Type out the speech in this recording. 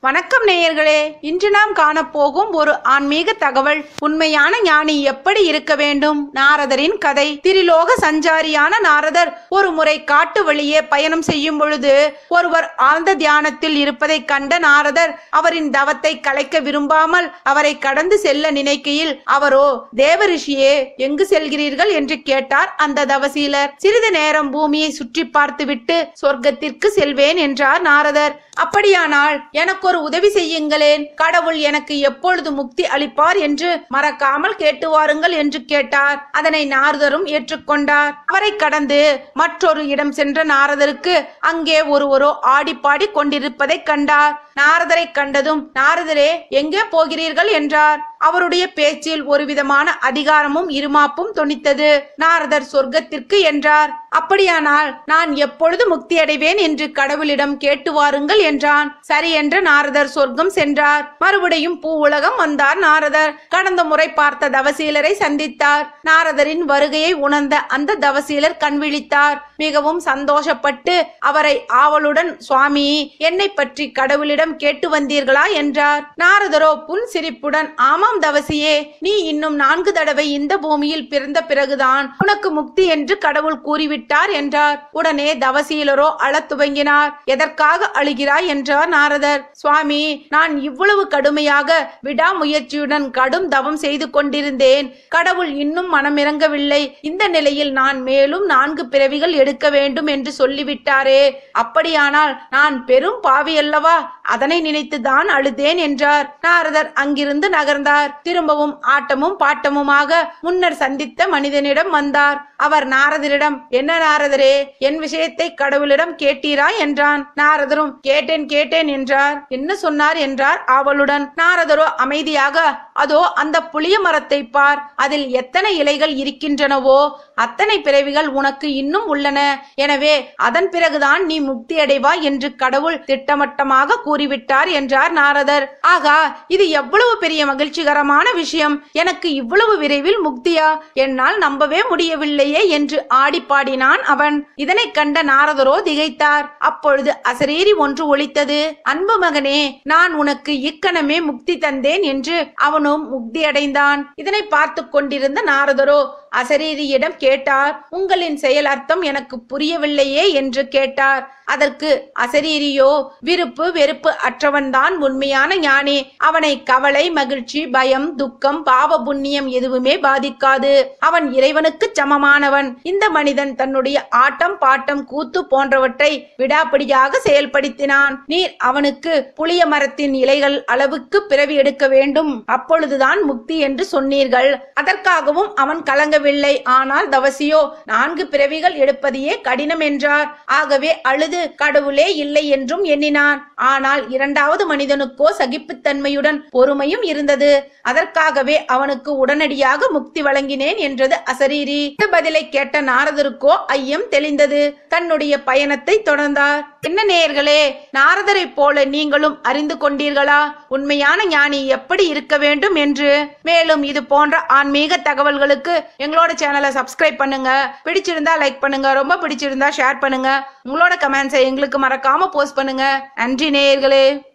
வணக்கம் நேயர்களே இன்று நாம் காணப்போகும் ஒரு ஆன்மீக தகவல் உண்மையான ஞானி எப்படி இருக்க வேண்டும் நாரதரின் கதை திரிலோக சஞ்சாரியான நாரதர் ஒரு முறை காட்டு வழியே பயணம் செய்யும் பொழுது ஒருவர் ஆழ்ந்த தியானத்தில் இருப்பதை கண்ட நாரதர் அவரின் தவத்தை கலைக்க விரும்பாமல் அவரை கடந்து செல்ல நினைக்கையில் அவரோ தேவரிஷியே எங்கு செல்கிறீர்கள் என்று கேட்டார் அந்த தவசீலர் சிறிது நேரம் பூமியை சுற்றி பார்த்துவிட்டு சொர்க்கத்திற்கு செல்வேன் என்றார் நாரதர் அப்படியானால் எனக்கு ஒரு உதவி செய்யுங்களேன் கடவுள் எனக்கு எப்பொழுது முக்தி அளிப்பார் என்று மறக்காமல் கேட்டு வாருங்கள் என்று கேட்டார் அதனை நாரதரும் ஏற்றுக்கொண்டார் அவரை கடந்து மற்றொரு இடம் சென்ற நாரதருக்கு அங்கே ஒருவரோ ஆடி பாடி கொண்டிருப்பதை கண்டார் நாரதரை கண்டதும் நாரதரே எங்கே போகிறீர்கள் என்றார் அவருடைய பேச்சில் ஒரு விதமான அதிகாரமும் இருமாப்பும் தொனித்தது நாரதர் சொர்க்கத்திற்கு என்றார் அப்படியானால் நான் எப்பொழுது முக்தி அடைவேன் என்று கடவுளிடம் கேட்டு வாருங்கள் என்றான் சரி என்று நாரதர் சொர்க்கம் சென்றார் மறுபடியும் பூ உலகம் வந்தார் நாரதர் கடந்த முறை பார்த்த தவசீலரை சந்தித்தார் நாரதரின் வருகையை உணர்ந்த அந்த தவசீலர் கண் விழித்தார் மிகவும் சந்தோஷப்பட்டு அவரை ஆவலுடன் சுவாமி என்னை பற்றி கடவுளிடம் கேட்டு வந்தீர்களா என்றார் நாரதரோ புன் சிரிப்புடன் ஆமாம் தவசியே நீ இன்னும் நான்கு தடவை இந்த பூமியில் பிறந்த பிறகுதான் உனக்கு முக்தி என்று கடவுள் கூறிவிட்டார் என்றார் உடனே தவசீலரோ அழத் துவங்கினார் எதற்காக அழுகிறாய் என்றார் நாரதர் சுவாமி நான் இவ்வளவு கடுமையாக விடாமுயற்சியுடன் கடும் தவம் செய்து கொண்டிருந்தேன் கடவுள் இன்னும் மனமிறங்கவில்லை இந்த நிலையில் நான் மேலும் நான்கு பிறவிகள் எடுக்க வேண்டும் என்று சொல்லிவிட்டாரே அப்படியானால் நான் பெரும் பாவி அல்லவா அதனை நினைத்துதான் அழுதேன் என்றார் நாரதர் அங்கிருந்து நகர்ந்தார் திரும்பவும் ஆட்டமும் பாட்டமுமாக முன்னர் சந்தித்த மனிதனிடம் வந்தார் அவர் நாரதரிடம் என்ன நாரதரே என் விஷயத்தை கடவுளிடம் கேட்டீரா என்றான் நாரதரும் கேட்டேன் கேட்டேன் என்றார் என்ன சொன்னார் என்றார் ஆவலுடன் நாரதரோ அமைதியாக அதோ அந்த புளிய மரத்தை பார் அதில் எத்தனை இலைகள் இருக்கின்றனவோ அத்தனை பிறவிகள் உனக்கு இன்னும் உள்ளன எனவே அதன் பிறகுதான் நீ முக்தி அடைவாய் என்று கடவுள் திட்டமட்டமாக கூறிவிட்டார் என்றார் நாரதர் ஆகா இது எவ்வளவு பெரிய மகிழ்ச்சிகரமான விஷயம் எனக்கு இவ்வளவு விரைவில் முக்தியா என்னால் நம்பவே முடியவில்லையே என்று ஆடி பாடினான் அவன் இதனை கண்ட நாரதரோ திகைத்தார் அப்பொழுது அசரீரி ஒன்று ஒலித்தது அன்பு மகனே நான் உனக்கு இக்கணமே முக்தி தந்தேன் என்று அவனும் முக்தி அடைந்தான் இதனை பார்த்து கொண்டிருந்த நாரதரோ அசரீரியிடம் கேட்டார் உங்களின் செயல் அர்த்தம் எனக்கு புரியவில்லையே என்று கேட்டார் அதற்கு அசரீரியோ விருப்பு வெறுப்பு அற்றவன்தான் உண்மையான ஞானி அவனை கவலை மகிழ்ச்சி பயம் துக்கம் பாவ புண்ணியம் எதுவுமே பாதிக்காது அவன் இறைவனுக்கு சமமானவன் இந்த மனிதன் தன்னுடைய ஆட்டம் பாட்டம் கூத்து போன்றவற்றை விடாப்பிடியாக செயல்படுத்தினான் நீர் அவனுக்கு புளிய மரத்தின் இலைகள் அளவுக்கு பிறவி எடுக்க வேண்டும் அப்பொழுதுதான் முக்தி என்று சொன்னீர்கள் அதற்காகவும் அவன் கலங்கவில்லை ஆனால் தவசியோ நான்கு பிறவிகள் எடுப்பதையே கடினம் என்றார் ஆகவே அழுது கடவுளே இல்லை என்றும் எண்ணினான் ஆனால் இரண்டாவது மனிதனுக்கோ சகிப்புத்தன்மையுடன் பொறுமையும் இருந்தது அதற்காகவே அவனுக்கு உடனடியாக முக்தி வழங்கினேன் என்றது அசரீரி இந்த பதிலை கேட்ட நாரதருக்கோ ஐயம் தெளிந்தது தன்னுடைய பயணத்தை தொடர்ந்தார் என்ன நேயர்களே நாரதரை போல நீங்களும் அறிந்து கொண்டீர்களா உண்மையான ஞானி எப்படி இருக்க வேண்டும் என்று மேலும் இது போன்ற ஆன்மீக தகவல்களுக்கு எங்களோட சேனலை சப்ஸ்கிரைப் பண்ணுங்க பிடிச்சிருந்தா லைக் பண்ணுங்க ரொம்ப பிடிச்சிருந்தா ஷேர் பண்ணுங்க உங்களோட கமெண்ட்ஸை எங்களுக்கு மறக்காம போஸ்ட் பண்ணுங்க நன்றி நேயர்களே